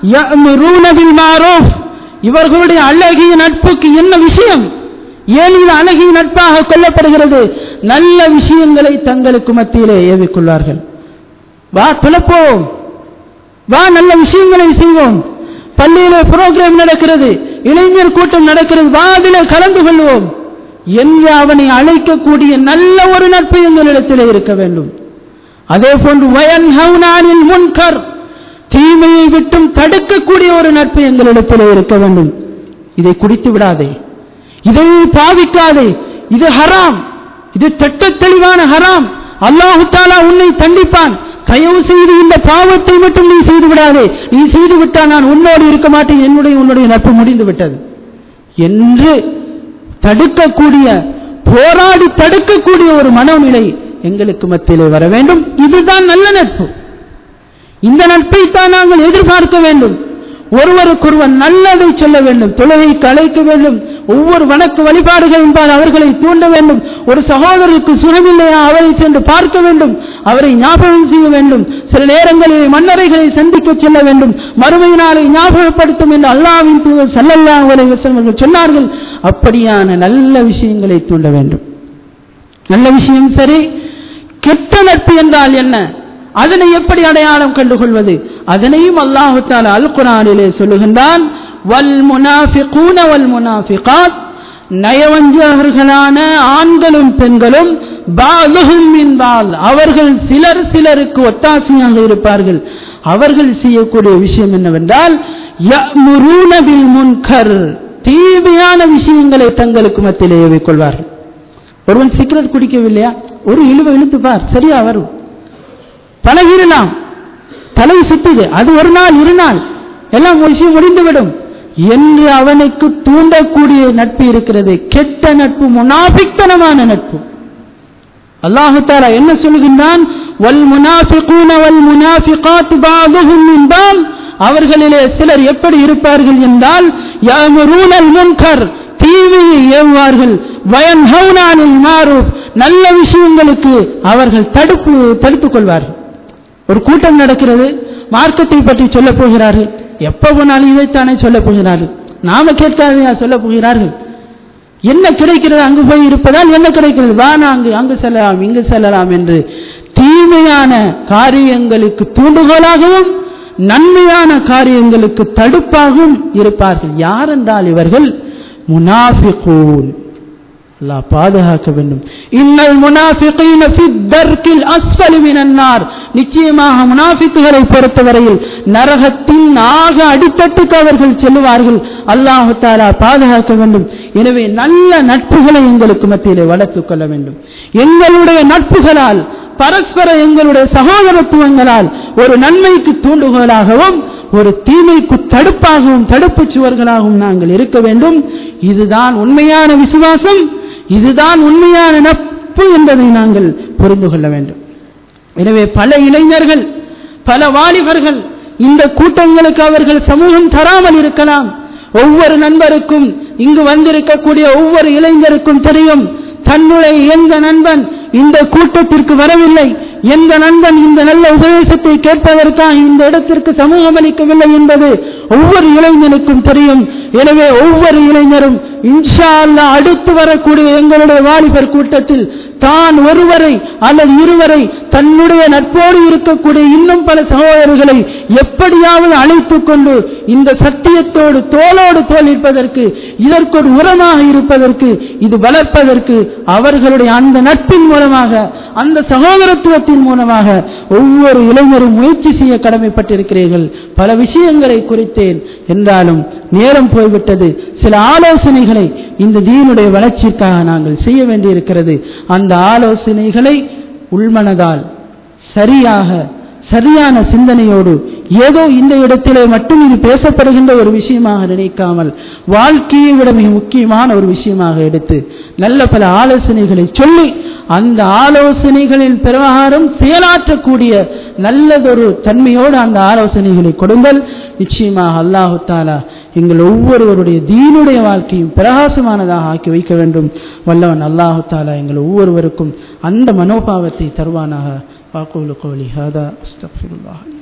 இவர்களுடைய அழகிய நட்புக்கு என்ன விஷயம் ஏன் இது அழகிய நட்பாக கொல்லப்படுகிறது நல்ல விஷயங்களை தங்களுக்கு மத்தியிலே ஏவிக்கொள்வார்கள் வா துளப்போம் வா நல்ல விஷயங்களை செய்வோம் பள்ளியிலே புரோகிராம் நடக்கிறது இளைஞர் கூட்டம் நடக்கிறது வா அதிலே கலந்து கொள்வோம் என்று அவனை அழைக்கக்கூடிய நல்ல ஒரு நட்பு எங்களிடத்திலே இருக்க வேண்டும் அதே போன்று வயன் ஹவுனானில் முன்கர் தீமையை விட்டும் தடுக்கக்கூடிய ஒரு நட்பு எங்களிடத்திலே இருக்க வேண்டும் இதை குடித்து விடாதே இதை பாவிக்காதே இது ஹராம் இது திட்ட தெளிவான ஹராம் அல்லாஹு தாலா உன்னை தண்டிப்பான் தயவு செய்து இந்த பாவத்தை மட்டும் நீ செய்து விடாதே நீ செய்து விட்டால் நான் உன்னோடு இருக்க மாட்டேன் என்னுடைய உன்னுடைய நட்பு முடிந்து விட்டது என்று தடுக்கக்கூடிய போராடி தடுக்கக்கூடிய ஒரு மனநிலை எங்களுக்கு மத்தியிலே வர வேண்டும் இதுதான் நல்ல நட்பு இந்த நட்பை தான் நாங்கள் எதிர்பார்க்க வேண்டும் ஒருவருக்கொருவர் நல்லதை சொல்ல வேண்டும் தொழுகை கலைக்க வேண்டும் ஒவ்வொரு வணக்க வழிபாடுகள் என்பால் அவர்களை தூண்ட வேண்டும் ஒரு சகோதரருக்கு சுகமில்லையா அவரை சென்று பார்க்க வேண்டும் அவரை ஞாபகம் செய்ய வேண்டும் சில நேரங்களில் மன்னரைகளை சந்திக்க செல்ல வேண்டும் மறுமை நாளை ஞாபகப்படுத்தும் என்று அல்லாவின் தூதர் சல்லல்லாஹு அலைஹி வஸல்லம் சொன்னார்கள் அப்படியான நல்ல விஷயங்களை தூண்ட வேண்டும் நல்ல விஷயம் சரி கெட்ட நட்பு என்றால் என்ன அதனை எப்படி அடையாளம் கண்டுகொள்வது அதனையும் அல்லாஹு தாலா அல் குரானிலே சொல்லுகின்றான் வல் முனாஃபிகூன வல் முனாஃபிகாத் நயவஞ்சகர்களான ஆண்களும் பெண்களும் பாலுகும் மின்பால் அவர்கள் சிலர் சிலருக்கு ஒத்தாசையாக இருப்பார்கள் அவர்கள் செய்யக்கூடிய விஷயம் என்னவென்றால் யமுரூன பில் முன்கர் தீமையான விஷயங்களை தங்களுக்கு மத்தியிலே கொள்வார்கள் ஒருவன் சிகரெட் குடிக்கவில்லையா ஒரு இழுவை இழுத்து பார் சரியா வரும் பழகிடலாம் தலை சுத்துது அது ஒரு நாள் இரு நாள் எல்லாம் ஒரு விஷயம் முடிந்துவிடும் என்று அவனுக்கு தூண்டக்கூடிய நட்பு இருக்கிறது கெட்ட நட்பு முனாபித்தனமான நட்பு அல்லாஹு தாலா என்ன சொல்கின்றான் வல் முனாஃபிகூன வல் முனாஃபிகாத் பாதுஹும் மின் பால் அவர்களிலே சிலர் எப்படி இருப்பார்கள் என்றால் யமுரூனல் முன்கர் தீமையை ஏவுவார்கள் வயன்ஹவுனானில் மாரூப் நல்ல விஷயங்களுக்கு அவர்கள் தடுப்பு தடுத்துக் கொள்வார்கள் ஒரு கூட்டம் நடக்கிறது மார்க்கத்தை பற்றி சொல்ல போகிறார்கள் எப்ப போனாலும் இதைத்தானே சொல்ல போகிறார்கள் நாம கேட்காதையா சொல்ல போகிறார்கள் என்ன கிடைக்கிறது அங்கு போய் இருப்பதால் என்ன கிடைக்கிறது வானா அங்கு அங்கு செல்லலாம் இங்கு செல்லலாம் என்று தீமையான காரியங்களுக்கு தூண்டுகோலாகவும் நன்மையான காரியங்களுக்கு தடுப்பாகவும் இருப்பார்கள் யார் என்றால் இவர்கள் முனாஃபிகூன் அல்லாஹ் பாதுகாக்க வேண்டும் இன்னல் முனாஃபிகீன ஃபி தர்கில் அஸ்ஃபலி மினன் நார் நிச்சயமாக முனாஃபிக்குகளை பொறுத்தவரையில் நரகத்தின் ஆக அடித்தட்டுக்கு அவர்கள் செல்லுவார்கள் அல்லாஹு தாலா பாதுகாக்க வேண்டும் எனவே நல்ல நட்புகளை எங்களுக்கு மத்தியிலே வளர்த்துக் கொள்ள வேண்டும் எங்களுடைய நட்புகளால் பரஸ்பர எங்களுடைய சகோதரத்துவங்களால் ஒரு நன்மைக்கு தூண்டுகோலாகவும் ஒரு தீமைக்கு தடுப்பாகவும் தடுப்பு சுவர்களாகவும் நாங்கள் இருக்க வேண்டும் இதுதான் உண்மையான விசுவாசம் இதுதான் உண்மையான நட்பு என்பதை நாங்கள் புரிந்து கொள்ள வேண்டும் எனவே பல இளைஞர்கள் பல வாலிபர்கள் இந்த கூட்டங்களுக்கு அவர்கள் சமூகம் தராமல் இருக்கலாம் ஒவ்வொரு நண்பருக்கும் இங்கு வந்திருக்கக்கூடிய ஒவ்வொரு இளைஞருக்கும் தெரியும் தன்னுடைய எந்த நண்பன் இந்த கூட்டத்திற்கு வரவில்லை எந்த நண்பன் இந்த நல்ல உபதேசத்தை கேட்பதற்காக இந்த இடத்திற்கு சமூகம் அளிக்கவில்லை என்பது ஒவ்வொரு இளைஞனுக்கும் தெரியும் எனவே ஒவ்வொரு இளைஞரும் இன்ஷா அல்லா அடுத்து வரக்கூடிய எங்களுடைய வாலிபர் கூட்டத்தில் தான் ஒருவரை அல்லது இருவரை தன்னுடைய நட்போடு இருக்கக்கூடிய இன்னும் பல சகோதரர்களை எப்படியாவது அழைத்துக் கொண்டு இந்த சத்தியத்தோடு தோளோடு தோல் இருப்பதற்கு இதற்கு ஒரு உரமாக இருப்பதற்கு இது வளர்ப்பதற்கு அவர்களுடைய அந்த நட்பின் மூலமாக அந்த சகோதரத்துவத்தின் மூலமாக ஒவ்வொரு இளைஞரும் முயற்சி செய்ய கடமைப்பட்டிருக்கிறீர்கள் பல விஷயங்களை குறித்தேன் என்றாலும் நேரம் போய்விட்டது சில ஆலோசனைகளை இந்த தீனுடைய வளர்ச்சிக்காக நாங்கள் செய்ய வேண்டியிருக்கிறது அந்த ஆலோசனைகளை உள்மனதால் சரியாக சரியான சிந்தனையோடு ஏதோ இந்த இடத்திலே மட்டும் இது பேசப்படுகின்ற ஒரு விஷயமாக நினைக்காமல் வாழ்க்கையை விட மிக முக்கியமான ஒரு விஷயமாக எடுத்து நல்ல பல ஆலோசனைகளை சொல்லி அந்த ஆலோசனைகளின் பிரகாரம் செயலாற்றக்கூடிய நல்லதொரு தன்மையோடு அந்த ஆலோசனைகளை கொடுங்கள் நிச்சயமாக அல்லாஹு தாலா எங்கள் ஒவ்வொருவருடைய தீனுடைய வாழ்க்கையும் பிரகாசமானதாக ஆக்கி வைக்க வேண்டும் வல்லவன் அல்லாஹு தாலா எங்கள் ஒவ்வொருவருக்கும் அந்த மனோபாவத்தை தருவானாக வாக்குலு கோலி ஹாதா அஸ்தக்ஃபிருல்லாஹ்